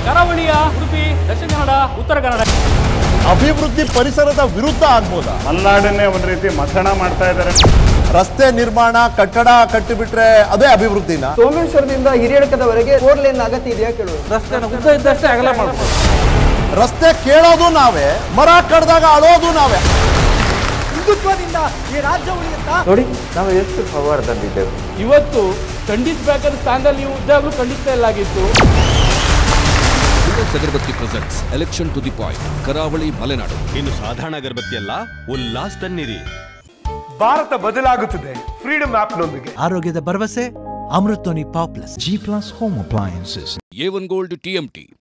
ಕರಾವಳಿಯ ಉಡುಪಿ ದಕ್ಷಿಣ ಕನ್ನಡ ಉತ್ತರ ಕನ್ನಡ ಅಭಿವೃದ್ಧಿ ಪರಿಸರದ ವಿರುದ್ಧ ಆಗ್ಬೋದಾ ಮಲೆನಾಡನ್ನೇ ಒಂದು ರೀತಿ ಮಥನ ಮಾಡ್ತಾ ಇದ್ದಾರೆ ರಸ್ತೆ ನಿರ್ಮಾಣ ಕಟ್ಟಡ ಕಟ್ಟಿಬಿಟ್ರೆ ಅದೇ ಅಭಿವೃದ್ಧಿನ ಸೋಮೇಶ್ವರದಿಂದ ಹಿರಿಯಡ್ಕದವರೆಗೆ ಫೋರ್ ಲೇನ್ ಅಗತ್ಯ ಇದೆಯಾ ಕೇಳುವುದು ರಸ್ತೆನ ಉದ್ದ ಇದ್ದಷ್ಟೇ ಅಗಲ ಮಾಡ್ಬೋದು ರಸ್ತೆ ಕೇಳೋದು ನಾವೇ ಮರ ಕಡ್ದಾಗ ಅಳೋದು ನಾವೇ ಹಿಂದುತ್ವದಿಂದ ಈ ರಾಜ್ಯ ಉಳಿಯುತ್ತಾ ನೋಡಿ ನಾವು ಎಷ್ಟು ಪವಾರದಲ್ಲಿದ್ದೇವೆ ಇವತ್ತು ಖಂಡಿಸಬೇಕಾದ ಸ್ಥಾನದಲ್ಲಿ ನೀವು ಇದ್ದಾಗಲೂ ಖಂಡಿಸ್ತಾ ಇಲ್ಲಾಗಿತ್ತು ವಿಂಡೋಸ್ ಅಗರಬತ್ತಿ presents election to the point Karavali Malenadu ಇನ್ನು ಸಾಧಾರಣ ಅಗರಬತ್ತಿ ಅಲ್ಲ ಉಲ್ಲಾಸ್ ತನ್ನಿರಿ ಭಾರತ ಬದಲಾಗುತ್ತದೆ ಫ್ರೀಡಮ್ ಆಪ್ನೊಂದಿಗೆ ಆರೋಗ್ಯದ ಭರವಸೆ ಅಮೃತೋನಿ ಪಾಪ್ಲಸ್ G plus home appliances A one gold TMT